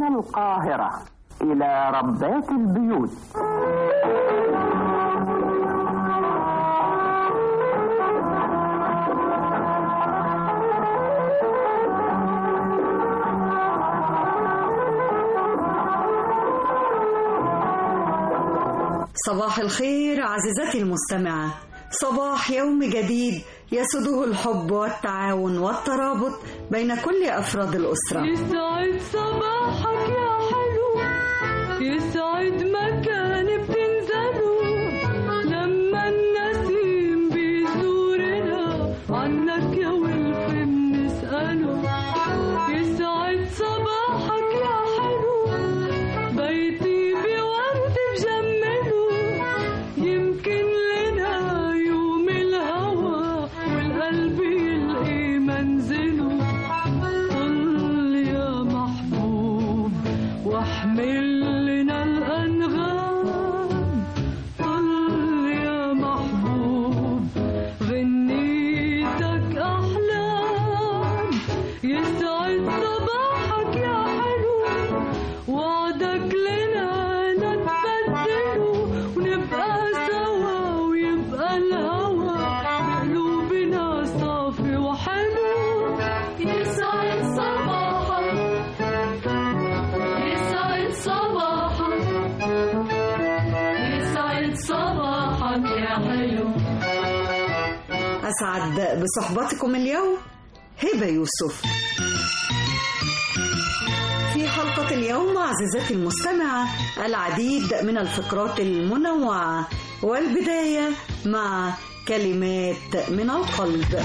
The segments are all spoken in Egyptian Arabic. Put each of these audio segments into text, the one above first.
من القاهرة إلى ربات البيوت صباح الخير عزيزتي المستمعة صباح يوم جديد يسده الحب والتعاون والترابط بين كل أفراد الأسرة يسعد صباحك يا حلو يسعد مكان بتنزله لما النسيم بيزورنا عنك يا ولف بنسأله يسعد صباحك يا حلو بيتي بورد بجمله يمكن لنا يوم الهوى والقلب يلقي منزله طل يا محبوب واحمل لنا الأنغام طل يا محبوب غنيتك أحلام يسعد صباحك يا حلو وعدك لنا نتبدله ونبقى سوا ويبقى الهوى قلوبنا صافي وحلو يسعد صباحك يسعد صباحك يسعد صباحك يا حلو أسعد بصحبتكم اليوم هبة يوسف في حلقة اليوم عزيزتي المستمعة العديد من الفقرات المنوعة والبداية مع كلمات من القلب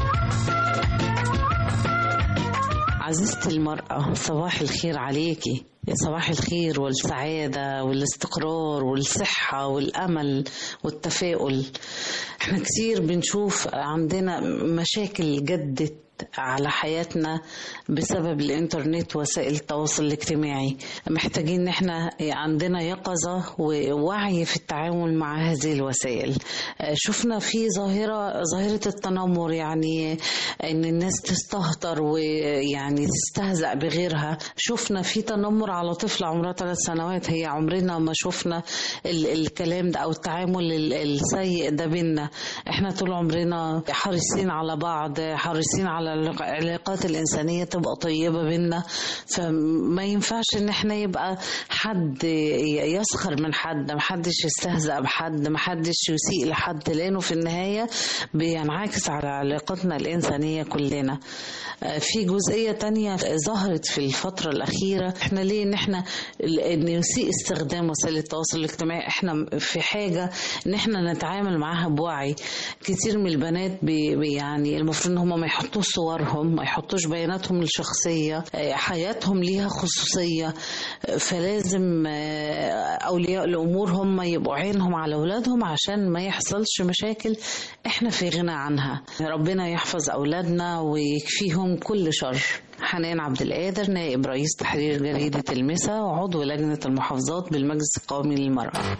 عزيزتي المرأة صباح الخير عليكي يا صباح الخير والسعادة والاستقرار والصحة والأمل والتفاؤل احنا كتير بنشوف عندنا مشاكل جدت على حياتنا بسبب الانترنت وسائل التواصل الاجتماعي محتاجين ان احنا عندنا يقظة ووعي في التعامل مع هذه الوسائل شفنا في ظاهرة ظاهرة التنمر يعني ان الناس تستهتر ويعني تستهزأ بغيرها شفنا في تنمر على طفلة عمرها ثلاث سنوات هي عمرنا ما شفنا ال- الكلام ده او التعامل ال- السيء ده بينا احنا طول عمرنا حريصين على بعض حريصين على العلاقات الإنسانية تبقى طيبة بينا فما ينفعش ان احنا يبقى حد يسخر من حد محدش يستهزأ بحد محدش يسيء لحد لانه في النهاية بينعكس على علاقتنا الإنسانية كلنا آه، في جزئية تانية ظهرت في الفترة الأخيرة احنا ليه ان احنا ال- نسيء استخدام وسائل التواصل الاجتماعي احنا في حاجة ان احنا نتعامل معاها بوعي كتير من البنات بي بي- يعني المفروض ان هم ما يحطوش صورهم ما يحطوش بياناتهم الشخصية آه، حياتهم ليها خصوصية آه، فلازم آه، أولياء الأمور هم يبقوا عينهم على أولادهم عشان ما يحصلش مشاكل احنا في غنى عنها ربنا يحفظ أولادنا ويكفيهم كل شر حنان عبد القادر نائب رئيس تحرير جريدة المسا وعضو لجنة المحافظات بالمجلس القومي للمرأة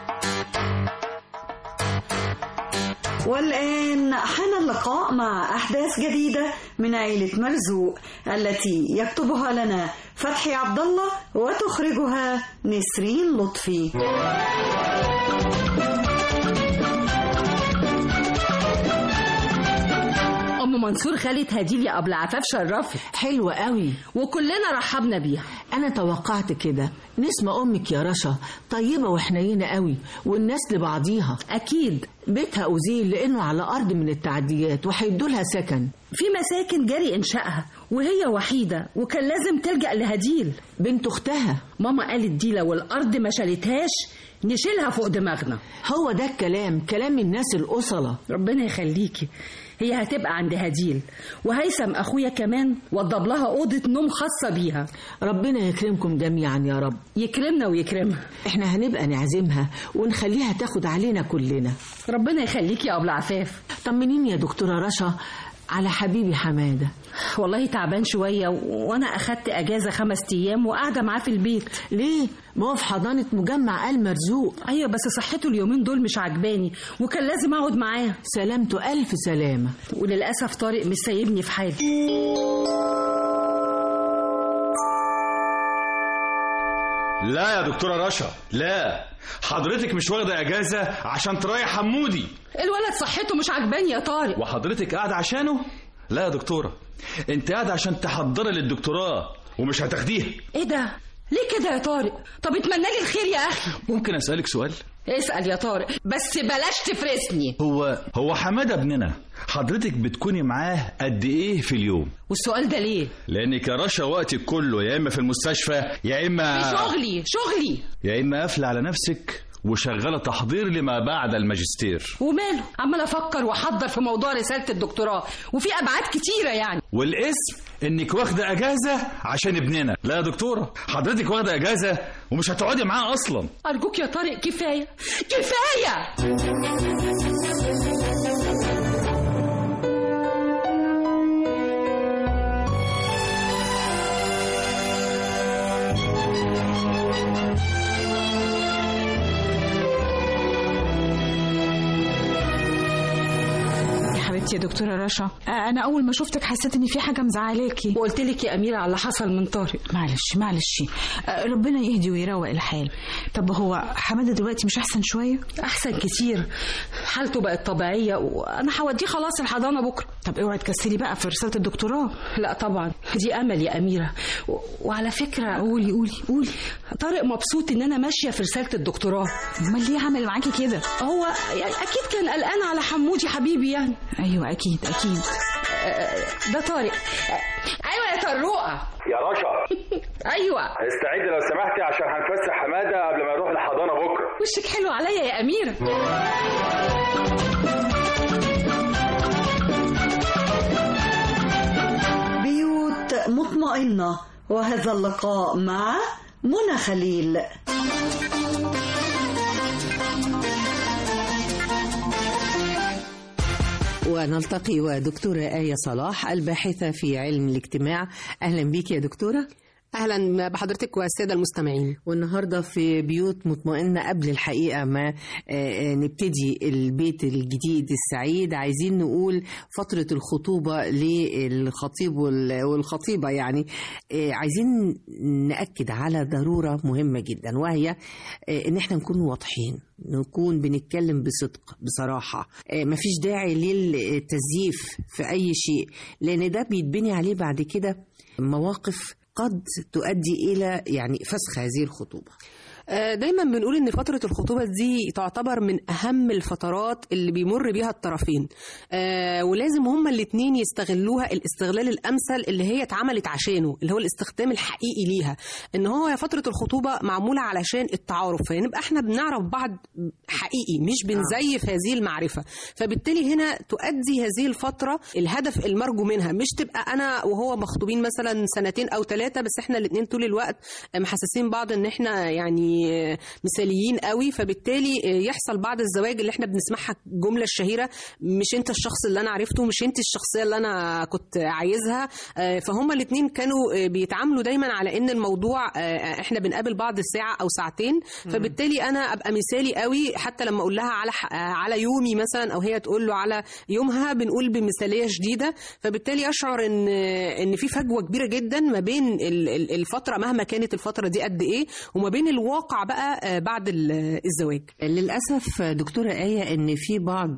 والآن حان اللقاء مع أحداث جديدة من عيلة مرزوق التي يكتبها لنا فتحي عبد الله وتخرجها نسرين لطفي ام منصور خالة هديل يا ابو عفاف شرفت حلوة قوي وكلنا رحبنا بيها أنا توقعت كده نسمة أمك يا رشا طيبة وحنينة قوي والناس لبعضيها اكيد بيتها أزيل لأنه على أرض من التعديات وهيدولها سكن في مساكن جري انشائها وهي وحيده وكان لازم تلجا لهديل بنت أختها ماما قالت دي لو الارض ما شالتهاش نشيلها فوق دماغنا هو ده الكلام كلام الناس الأصلة ربنا يخليكي هي هتبقى عند هديل وهيثم اخويا كمان وضب لها اوضه نوم خاصه بيها ربنا يكرمكم جميعا يا رب يكرمنا ويكرمها احنا هنبقى نعزمها ونخليها تاخد علينا كلنا ربنا يخليكي يا ابو العفاف طمنيني يا دكتورة رشا على حبيبي حمادة والله تعبان شويه و- وانا اخدت اجازه خمس ايام وقاعده معاه في البيت ليه؟ ما هو في حضانة مجمع آل مرزوق ايوه بس صحته اليومين دول مش عجباني وكان لازم اقعد معاه سلامته ألف سلامة وللاسف طارق مش سايبني في حالي لا يا دكتورة رشا لا حضرتك مش واخدة اجازة عشان تريح حمودي الولد صحته مش عجباني يا طارق وحضرتك قاعدة عشانه لا يا دكتورة انت قاعدة عشان تحضري للدكتوراه ومش هتاخديها ايه ده ليه كده يا طارق طب اتمنى لي الخير يا اخي ممكن اسألك سؤال اسال يا طارق بس بلاش تفرسني هو هو حمادة ابننا حضرتك بتكوني معاه قد ايه في اليوم والسؤال ده ليه لانك يا رشا وقتك كله يا اما في المستشفى يا اما في شغلي شغلي يا اما قافله على نفسك وشغاله تحضير لما بعد الماجستير وماله عمال افكر واحضر في موضوع رساله الدكتوراه وفي ابعاد كتيره يعني والاسم انك واخده اجازه عشان ابننا لا يا دكتوره حضرتك واخده اجازه ومش هتقعدي معاه اصلا ارجوك يا طارق كفايه كفايه يا حبيبتي يا دكتورة رشا آه، أنا أول ما شفتك حسيت إن في حاجة مزعلاكي وقلت لك يا اميره على اللي حصل من طارق معلش معلش آه، ربنا يهدي ويروق الحال طب هو حمادة دلوقتي مش أحسن شوية؟ احسن كتير حالته بقت طبيعيه وانا هوديه خلاص الحضانه بكره طب اوعي تكسلي بقى في رسالة الدكتوراه لا طبعا دي امل يا اميره و... وعلى فكره قولي قولي قولي طارق مبسوط ان انا ماشيه في رساله الدكتوراه أمال ليه عمل معاكي كده؟ هو يعني اكيد كان قلقان على حمودي حبيبي يعني أيوة أكيد أكيد ده طارق ايوه يا طروقه يا رشا ايوه استعد لو سمحتي عشان هنفسح حماده قبل ما يروح الحضانه بكره وشك حلو عليا يا اميره بيوت مطمئنة وهذا اللقاء مع منى خليل ونلتقي ودكتورة آية صلاح الباحثة في علم الاجتماع أهلا بيك يا دكتورة اهلا بحضرتك والساده المستمعين والنهارده في بيوت مطمئنه قبل الحقيقه ما آه، آه، نبتدي البيت الجديد السعيد عايزين نقول فتره الخطوبه للخطيب وال- والخطيبه يعني آه، عايزين ناكد على ضروره مهمه جدا وهي آه، ان احنا نكون واضحين نكون بنتكلم بصدق بصراحه آه، مفيش داعي للتزييف في اي شيء لان ده بيتبني عليه بعد كده مواقف قد تؤدي الى يعني فسخ هذه الخطوبه آه، دايما بنقول ان فتره الخطوبه دي تعتبر من اهم الفترات اللي بيمر بيها الطرفين آه، ولازم هما الاتنين يستغلوها الاستغلال الامثل اللي هي اتعملت عشانه اللي هو الاستخدام الحقيقي ليها ان هو يا فتره الخطوبه معموله علشان التعارف فنبقى احنا بنعرف بعض حقيقي مش بنزيف هذه المعرفه فبالتالي هنا تؤدي هذه الفتره الهدف المرجو منها مش تبقى انا وهو مخطوبين مثلا سنتين او ثلاثه بس احنا الاثنين طول الوقت محسسين بعض ان احنا يعني مثاليين قوي فبالتالي يحصل بعد الزواج اللي احنا بنسمعها الجمله الشهيره مش انت الشخص اللي انا عرفته مش انت الشخصيه اللي انا كنت عايزها فهم الاثنين كانوا بيتعاملوا دايما على ان الموضوع احنا بنقابل بعض ساعه او ساعتين فبالتالي انا ابقى مثالي قوي حتى لما اقول لها على على يومي مثلا او هي تقول له على يومها بنقول بمثاليه شديده فبالتالي اشعر ان ان في فجوه كبيره جدا ما بين الفتره مهما كانت الفتره دي قد ايه وما بين الواقع بقى بعد الزواج للاسف دكتوره ايه ان في بعض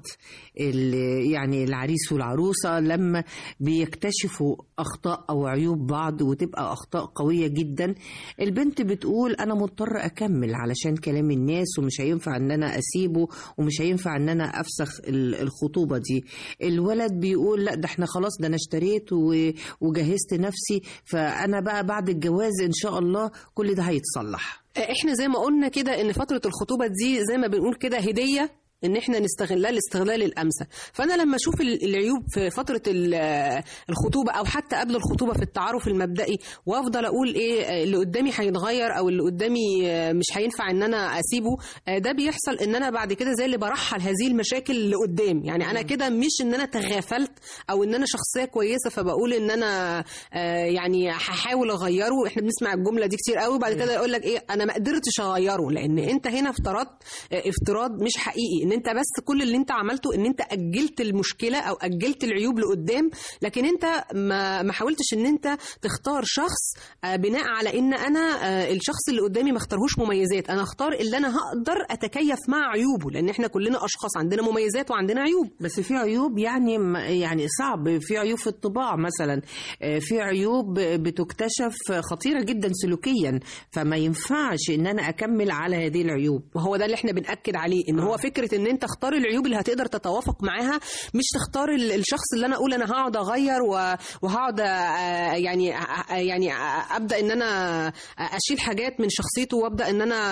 يعني العريس والعروسه لما بيكتشفوا اخطاء او عيوب بعض وتبقى اخطاء قويه جدا البنت بتقول انا مضطر اكمل علشان كلام الناس ومش هينفع ان انا اسيبه ومش هينفع ان انا افسخ الخطوبه دي الولد بيقول لا ده احنا خلاص ده انا اشتريت وجهزت نفسي فانا بقى بعد الجواز ان شاء الله كل ده هيتصلح احنا زي ما قلنا كده ان فتره الخطوبه دي زي ما بنقول كده هديه ان احنا نستغلها الاستغلال الامثل فانا لما اشوف العيوب في فتره الخطوبه او حتى قبل الخطوبه في التعارف المبدئي وافضل اقول ايه اللي قدامي هيتغير او اللي قدامي مش هينفع ان انا اسيبه ده بيحصل ان انا بعد كده زي اللي برحل هذه المشاكل اللي قدام يعني انا كده مش ان انا تغافلت او ان انا شخصيه كويسه فبقول ان انا يعني هحاول اغيره احنا بنسمع الجمله دي كتير قوي بعد كده يقول لك ايه انا ما قدرتش اغيره لان انت هنا افترضت افتراض مش حقيقي ان انت بس كل اللي انت عملته ان انت اجلت المشكله او اجلت العيوب لقدام لكن انت ما ما حاولتش ان انت تختار شخص آه، بناء على ان انا آه، الشخص اللي قدامي ما اختارهوش مميزات انا اختار اللي انا هقدر اتكيف مع عيوبه لان احنا كلنا اشخاص عندنا مميزات وعندنا عيوب بس في عيوب يعني م- يعني صعب في عيوب في الطباع مثلا آه، في عيوب بتكتشف خطيره جدا سلوكيا فما ينفعش ان انا اكمل على هذه العيوب وهو ده اللي احنا بنأكد عليه ان هو فكره ان انت اختار العيوب اللي هتقدر تتوافق معاها مش تختار ال- الشخص اللي انا اقول انا هقعد اغير و- وهقعد آه، يعني آه، يعني آه، ابدا ان انا اشيل حاجات من شخصيته وابدا ان انا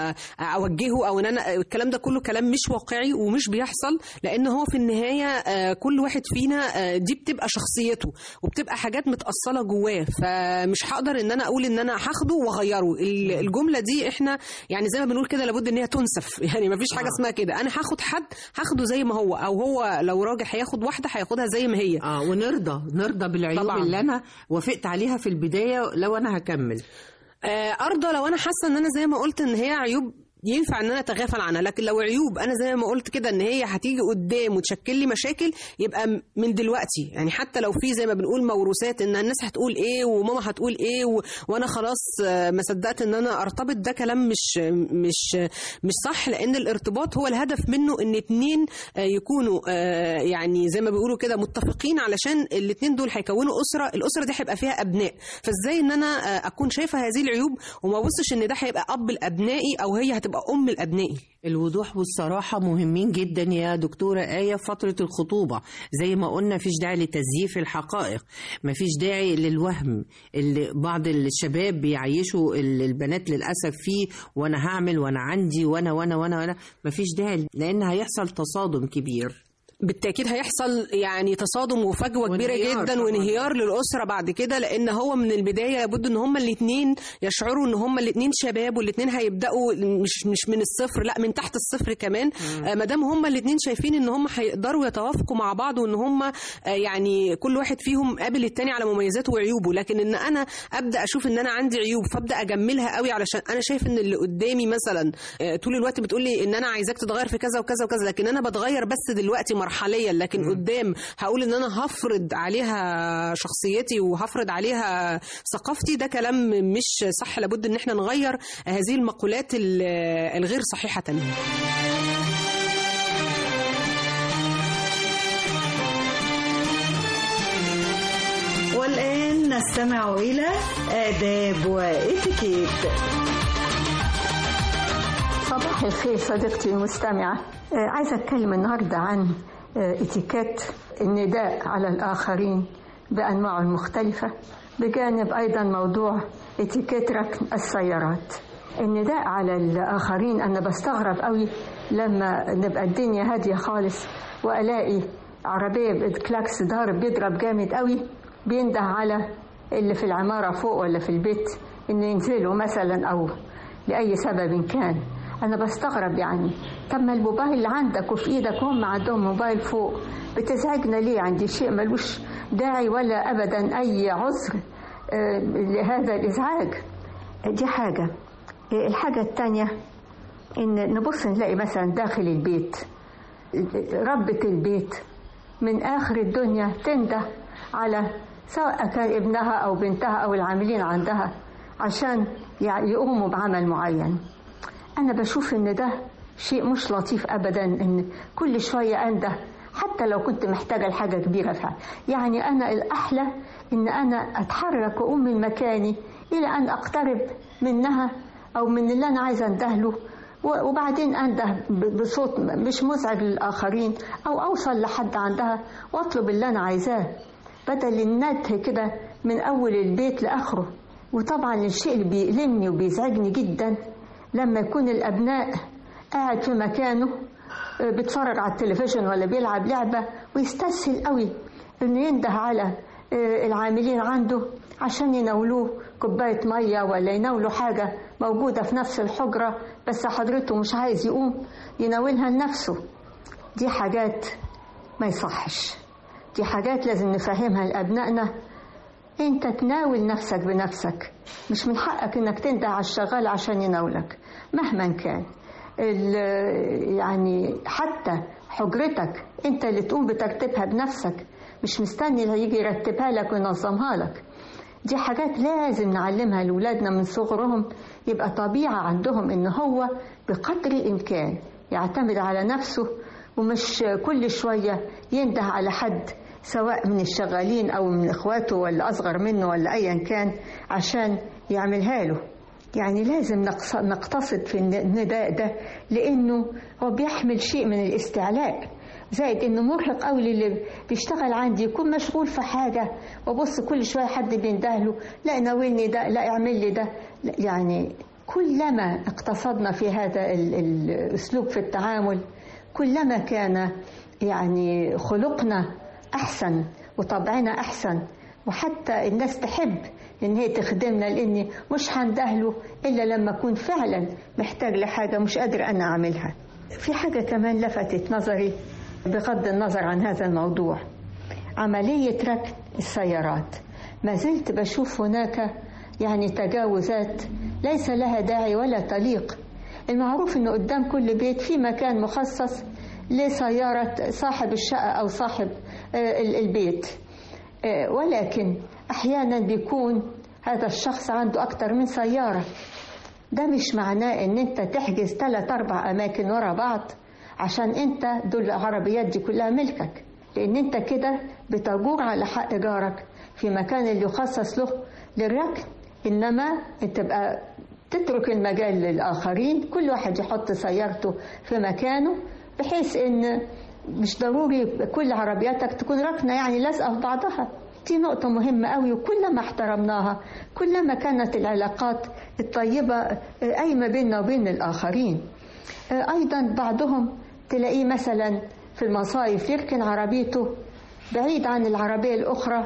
اوجهه او ان انا الكلام ده كله كلام مش واقعي ومش بيحصل لان هو في النهايه آه، كل واحد فينا آه، دي بتبقى شخصيته وبتبقى حاجات متأصلة جواه فمش هقدر ان انا اقول ان انا هاخده واغيره ال- الجملة دي احنا يعني زي ما بنقول كده لابد ان هي تنسف يعني مفيش حاجة اسمها كده انا هاخد حد هاخده زي ما هو او هو لو راجل هياخد واحدة هياخدها زي ما هي اه ونرضى نرضى بالعيوب طبعاً. اللي انا وافقت عليها في البدايه لو انا هكمل آه، ارضى لو انا حاسه ان انا زي ما قلت ان هي عيوب ينفع ان انا اتغافل عنها لكن لو عيوب انا زي ما قلت كده ان هي هتيجي قدام وتشكل لي مشاكل يبقى م- من دلوقتي يعني حتى لو في زي ما بنقول موروثات ان الناس هتقول ايه وماما هتقول ايه و... وانا خلاص آه، ما صدقت ان انا ارتبط ده كلام مش مش مش صح لان الارتباط هو الهدف منه ان اتنين آه، يكونوا آه، يعني زي ما بيقولوا كده متفقين علشان الاتنين دول هيكونوا اسره الاسره دي هيبقى فيها ابناء فازاي ان انا آه، اكون شايفه هذه العيوب وما ابصش ان ده هيبقى اب لابنائي او هي هتبقى ام لابنائي الوضوح والصراحة مهمين جدا يا دكتورة آية في فترة الخطوبة زي ما قلنا فيش داعي لتزييف الحقائق مفيش داعي للوهم اللي بعض الشباب بيعيشوا ال- البنات للأسف فيه وأنا هعمل وأنا عندي وأنا وأنا وأنا وأنا مفيش داعي لأن هيحصل تصادم كبير بالتاكيد هيحصل يعني تصادم وفجوه كبيره وانهيار جدا طبعاً. وانهيار للاسره بعد كده لان هو من البدايه لابد ان هما الاثنين يشعروا ان هما الاثنين شباب والاثنين هيبداوا مش مش من الصفر لا من تحت الصفر كمان آه، ما دام هما الاثنين شايفين ان هما هيقدروا يتوافقوا مع بعض وان هما آه، يعني كل واحد فيهم قابل التاني على مميزاته وعيوبه لكن ان انا ابدا اشوف ان انا عندي عيوب فابدا اجملها قوي علشان انا شايف ان اللي قدامي مثلا آه، طول الوقت بتقول لي ان انا عايزاك تتغير في كذا وكذا وكذا لكن انا بتغير بس دلوقتي مرحليا لكن قدام هقول ان انا هفرض عليها شخصيتي وهفرض عليها ثقافتي ده كلام مش صح لابد ان احنا نغير هذه المقولات ال- الغير صحيحه والآن نستمع إلى آداب وإتيكيت صباح الخير صديقتي المستمعة آه، عايزة أتكلم النهاردة عن آه، اتيكيت النداء على الآخرين بأنواعه المختلفة بجانب أيضا موضوع اتيكيت ركن السيارات النداء على الآخرين أنا بستغرب قوي لما نبقى الدنيا هادية خالص وألاقي عربية كلاكس ضارب بيضرب جامد قوي بينده على اللي في العمارة فوق ولا في البيت إن ينزلوا مثلا أو لأي سبب كان أنا بستغرب يعني طب ما الموبايل اللي عندك وفي إيدك هم عندهم موبايل فوق بتزعجنا ليه عندي شيء ملوش داعي ولا أبدا أي عذر آه، لهذا الإزعاج دي حاجة آه، الحاجة التانية إن نبص نلاقي مثلا داخل البيت ربة البيت من آخر الدنيا تنده على سواء كان ابنها أو بنتها أو العاملين عندها عشان يعني يقوموا بعمل معين أنا بشوف إن ده شيء مش لطيف أبدا إن كل شوية أنده حتى لو كنت محتاجة لحاجة كبيرة فعلا يعني أنا الأحلى إن أنا أتحرك وأقوم من مكاني إلى أن أقترب منها أو من اللي أنا عايزة أندهله و- وبعدين أنده ب- بصوت مش مزعج للآخرين أو أوصل لحد عندها وأطلب اللي أنا عايزاه بدل النده كده من أول البيت لآخره وطبعا الشيء اللي بيألمني وبيزعجني جدا لما يكون الأبناء قاعد في مكانه آه، بيتفرج على التلفزيون ولا بيلعب لعبة ويستسهل قوي إنه ينده على آه، العاملين عنده عشان يناولوه كوباية مية ولا يناولوا حاجة موجودة في نفس الحجرة بس حضرته مش عايز يقوم يناولها لنفسه دي حاجات ما يصحش دي حاجات لازم نفهمها لأبنائنا انت تناول نفسك بنفسك مش من حقك انك تنده على الشغال عشان يناولك مهما كان ال- يعني حتى حجرتك انت اللي تقوم بترتيبها بنفسك مش مستني اللي يجي يرتبها لك وينظمها لك دي حاجات لازم نعلمها لأولادنا من صغرهم يبقى طبيعة عندهم إن هو بقدر الإمكان يعتمد على نفسه ومش كل شوية ينده على حد سواء من الشغالين أو من إخواته ولا أصغر منه ولا أيا كان عشان يعملها له يعني لازم نقص- نقتصد في النداء ده لأنه هو بيحمل شيء من الاستعلاء زائد انه مرهق قوي للي بيشتغل عندي يكون مشغول في حاجه وابص كل شويه حد بيندهله لا ناولني ده لا اعمل لي ده لا يعني كلما اقتصدنا في هذا ال- الاسلوب في التعامل كلما كان يعني خلقنا احسن وطبعنا احسن وحتى الناس تحب ان هي تخدمنا لاني مش هندهله الا لما اكون فعلا محتاج لحاجه مش قادر انا اعملها في حاجه كمان لفتت نظري بغض النظر عن هذا الموضوع عمليه ركن السيارات ما زلت بشوف هناك يعني تجاوزات ليس لها داعي ولا طليق المعروف انه قدام كل بيت في مكان مخصص لسياره صاحب الشقه او صاحب آه، ال- البيت آه، ولكن احيانا بيكون هذا الشخص عنده اكتر من سياره ده مش معناه ان انت تحجز ثلاث اربع اماكن ورا بعض عشان انت دول العربيات دي كلها ملكك لان انت كده بتجور على حق جارك في مكان اللي يخصص له للركن انما انت بقى تترك المجال للاخرين كل واحد يحط سيارته في مكانه بحيث ان مش ضروري كل عربياتك تكون راكنه يعني لازقه في بعضها دي نقطة مهمة قوي وكلما احترمناها كلما كانت العلاقات الطيبة آه، قايمة بيننا وبين الآخرين آه، أيضا بعضهم تلاقيه مثلا في المصايف يركن عربيته بعيد عن العربية الأخرى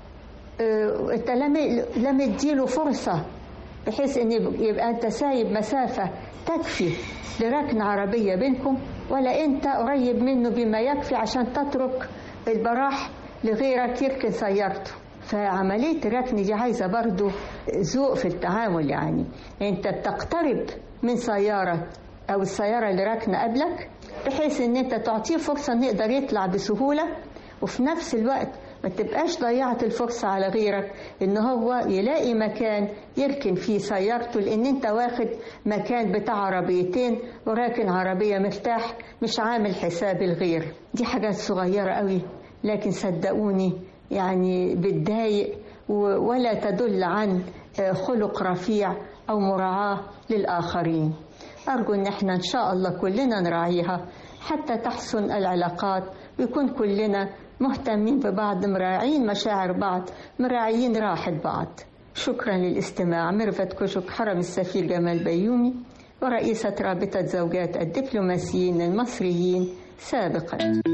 آه، أنت لم لم تديله فرصة بحيث ان يب- يبقى انت سايب مسافة تكفي لركن عربية بينكم ولا انت قريب منه بما يكفي عشان تترك البراح لغيرك يركن سيارته فعملية الركن دي عايزة برضو ذوق في التعامل يعني انت بتقترب من سيارة او السيارة اللي راكنة قبلك بحيث ان انت تعطيه فرصة انه يقدر يطلع بسهولة وفي نفس الوقت ما تبقاش ضيعت الفرصة على غيرك ان هو يلاقي مكان يركن فيه سيارته لان انت واخد مكان بتاع عربيتين وراكن عربية مرتاح مش عامل حساب الغير دي حاجات صغيرة قوي لكن صدقوني يعني بتضايق و- ولا تدل عن آه، خلق رفيع او مراعاة للآخرين أرجو إن احنا إن شاء الله كلنا نراعيها حتى تحسن العلاقات ويكون كلنا مهتمين ببعض مراعين مشاعر بعض مراعيين راحة بعض شكرا للاستماع ميرفت كشك حرم السفير جمال بيومي ورئيسة رابطة زوجات الدبلوماسيين المصريين سابقا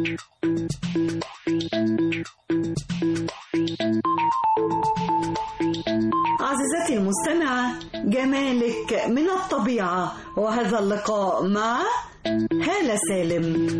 عزيزتي المستمعة جمالك من الطبيعة وهذا اللقاء مع هالة سالم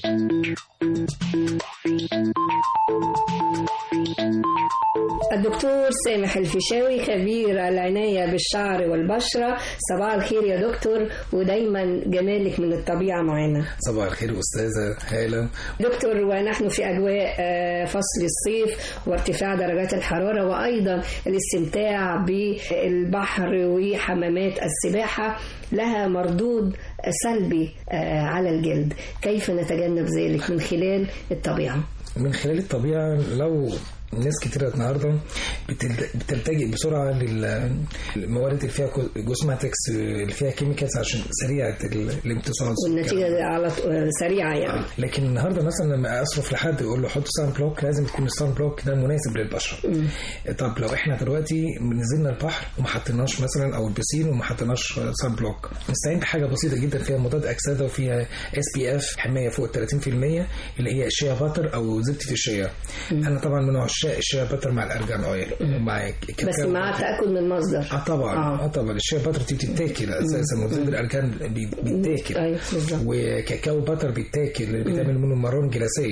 الدكتور سامح الفيشاوي خبير العناية بالشعر والبشرة صباح الخير يا دكتور ودايما جمالك من الطبيعة معنا صباح الخير أستاذة هالة دكتور ونحن في أجواء آه، فصل الصيف وارتفاع درجات الحرارة وأيضا الاستمتاع بالبحر وحمامات السباحة لها مردود سلبي آه، على الجلد كيف نتجنب ذلك من خلال الطبيعة من خلال الطبيعة لو ناس كتيرة النهاردة بتل- بتلتجئ بسرعة لل- للموارد اللي فيها جوزماتكس اللي فيها كيميكالز عشان سريعة ال- الامتصاص والنتيجة على ط- آه، سريعة يعني لكن النهارده مثلا لما اصرف لحد يقول له حط سان بلوك لازم يكون السان بلوك ده مناسب للبشره طب لو احنا دلوقتي نزلنا البحر وما حطيناش مثلا او البسين وما حطيناش سان بلوك نستعين بحاجه بسيطه جدا فيها مضاد اكسده وفيها اس بي اف حمايه فوق 30% اللي هي الشيا باتر او زبده الشيا انا طبعا من عشاق الشيا باتر مع الارجان اويل ومع الكاكاو بس مع التأكد من المصدر اه طبعا اه, آه طبعا الشيا باتر دي بتتاكل اساسا وزبده الارجان بي- بيتاكل وكاكاو باتر بيتاكل اللي بيتعمل منه مارون جلاسيه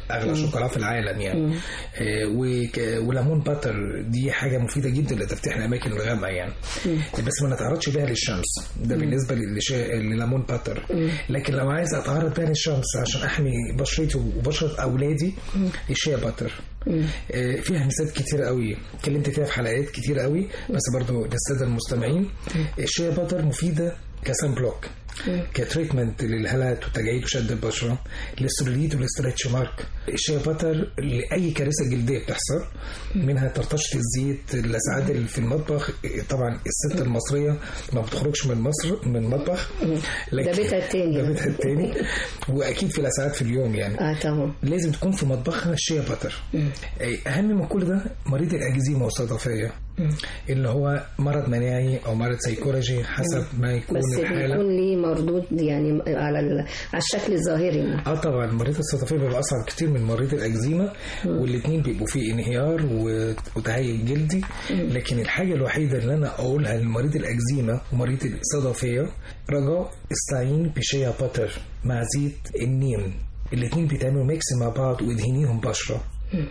اغلى مم. شوكولا في العالم يعني مم. آه، وك- وليمون باتر دي حاجه مفيده جدا لتفتيح الاماكن الغامقه يعني بس ما نتعرضش بيها للشمس ده مم. بالنسبه للشا- لليمون باتر مم. لكن لو عايز اتعرض بيها للشمس عشان احمي بشرتي وبشره اولادي الشيا باتر آه، فيها مسات كتير قوي اتكلمت فيها في حلقات كتير قوي بس برضو للساده المستمعين الشيا باتر مفيده كسان بلوك كتريتمنت للهالات والتجاعيد وشد البشره للسلوليت والاسترتش مارك الشيا باتر لاي كارثه جلديه بتحصل منها طرطشه الزيت اللسعات اللي في المطبخ طبعا الست المصريه ما بتخرجش من مصر من المطبخ ده بيتها التاني. ده بيتها التاني واكيد في لسعات في اليوم يعني اه طبعا لازم تكون في مطبخها الشيا باتر اهم من كل ده مريض الاكزيما والصدفيه اللي هو مرض مناعي او مرض سيكولوجي حسب ما يكون بس الحاله بيكون ليه مردود يعني على ال- على الشكل الظاهري اه طبعا مريض الصدفيه بيبقى اصعب كتير من مريض الاكزيما والاثنين بيبقوا فيه انهيار و- وتهيج جلدي لكن الحاجه الوحيده اللي انا اقولها لمريض الاكزيما ومريض الصدفيه رجاء استعين بشيا باتر مع زيت النيم الاثنين بيتعملوا ميكس مع بعض وادهنيهم بشره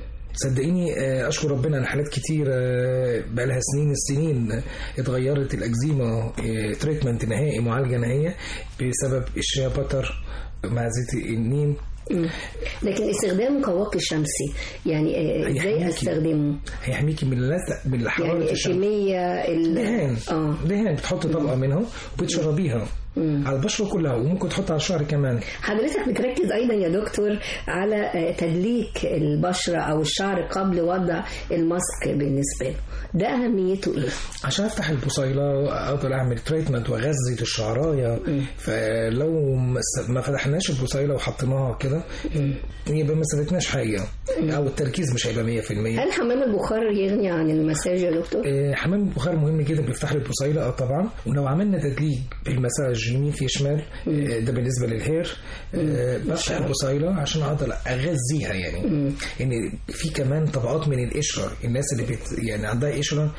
صدقيني آه، اشكر ربنا ان حالات كتير آه، بقالها سنين السنين آه، اتغيرت الاكزيما آه، تريتمنت نهائي معالجه نهائيه بسبب الشيا باتر مع زيت النيم لكن استخدامه كواقي شمسي يعني آه، ازاي هيحميكي. استخدمه هيحميكي من اللزق من الحراره يعني الشمس. الكميه ال- دهان اه دهان بتحط طبقه منها وبتشربيها على البشره كلها وممكن تحط على الشعر كمان حضرتك بتركز ايضا يا دكتور على آه، تدليك البشره او الشعر قبل وضع الماسك بالنسبه له ده اهميته ايه عشان افتح البصيله اقدر اعمل تريتمنت واغذي الشعرايه فلو ما س- ما فتحناش البصيله وحطيناها كده يبقى ما استفدناش حاجه او التركيز مش هيبقى 100% هل حمام البخار يغني عن المساج يا دكتور آه، حمام البخار مهم جدا بيفتح لي البصيله اه طبعا ولو عملنا تدليك بالمساج يمين في شمال آه، ده بالنسبه للهير آه، بفتح البصيله عشان اقدر اغذيها يعني ان في كمان طبقات من القشره الناس اللي بت يعني عندها قشره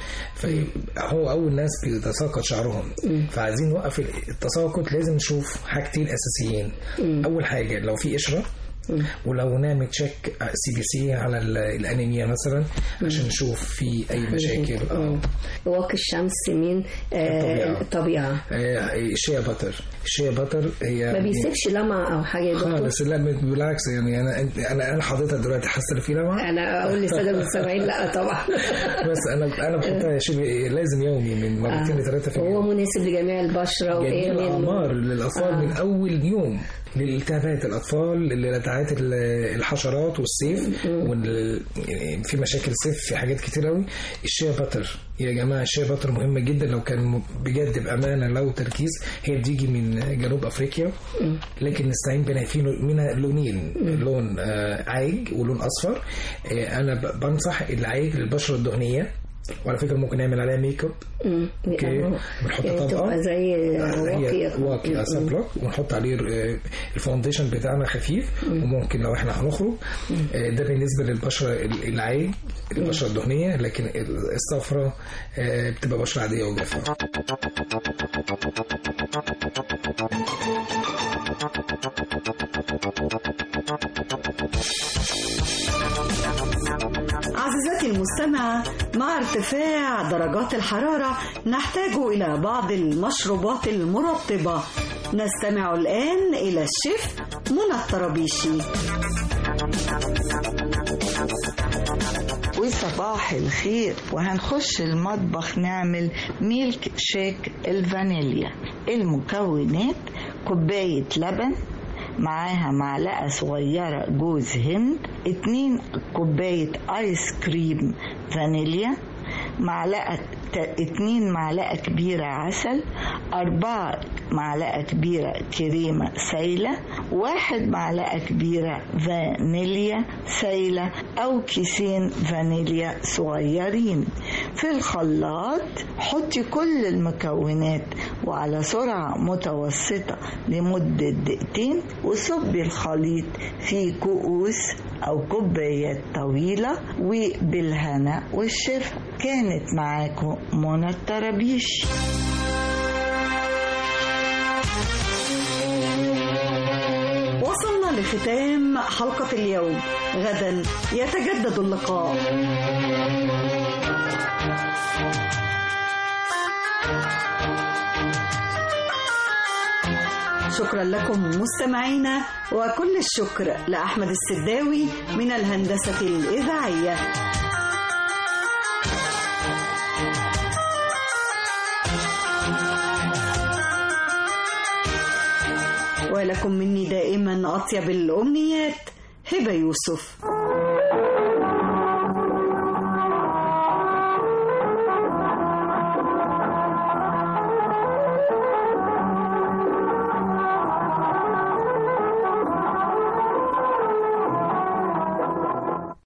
فهو اول ناس بيتساقط شعرهم فعايزين نوقف التساقط لازم نشوف حاجتين اساسيين اول حاجه لو في قشره ولو نعمل تشيك سي بي سي على ال- الانيميا مثلا عشان نشوف في اي مشاكل آه. واقي الشمس من آه، الطبيعه آه، الشيا باتر الشيا باتر هي ما بيسيبش لمعه او حاجه يا دكتور خالص لا بالعكس يعني انا انا انا حاططها دلوقتي حاسه ان في لمعه انا اقول للساده المستمعين لا طبعا بس انا انا بحطها شبه لازم يومي من مرتين لثلاثه في هو اليوم مناسب لجميع البشره جميع وآمن الاعمار للاطفال آه. من اول يوم للالتهابات الاطفال للدعايات ال- الحشرات والسيف وال... يعني في مشاكل سيف في حاجات كتير قوي الشيا باتر يا جماعه الشيا باتر مهمه جدا لو كان م- بجد بامانه لو تركيز هي بتيجي من جنوب افريقيا لكن نستعين بينها في لو- منها لونين لون آه، عايج ولون اصفر آه، انا ب- بنصح العايج للبشره الدهنيه وعلى فكره ممكن نعمل عليها ميك اب مم. اوكي يعني بنحط يعني طبقه تبقى زي واقي هي واقي اصلا بلوك ونحط عليه آه، الفاونديشن بتاعنا خفيف وممكن لو احنا هنخرج آه، ده بالنسبه للبشره ال- العين البشره الدهنيه لكن ال- الصفراء آه، بتبقى بشره عاديه وجافه عزيزتي المستمعة مع ارتفاع درجات الحرارة نحتاج إلى بعض المشروبات المرطبة نستمع الآن إلى الشيف منى الطرابيشي وصباح الخير وهنخش المطبخ نعمل ميلك شيك الفانيليا المكونات كوباية لبن معاها معلقة صغيرة جوز هند اتنين كوباية ايس كريم فانيليا معلقة ت- اتنين معلقة كبيرة عسل أربعة معلقة كبيرة كريمة سايلة واحد معلقة كبيرة فانيليا سايلة أو كيسين فانيليا صغيرين في الخلاط حطي كل المكونات وعلى سرعة متوسطة لمدة دقيقتين وصبي الخليط في كؤوس أو كوبايات طويلة وبالهنا والشفا كانت معاكم منى الطرابيش وصلنا لختام حلقة اليوم غدا يتجدد اللقاء شكرا لكم مستمعينا وكل الشكر لأحمد السداوي من الهندسة الإذاعية ولكم مني دائما أطيب الأمنيات هبة يوسف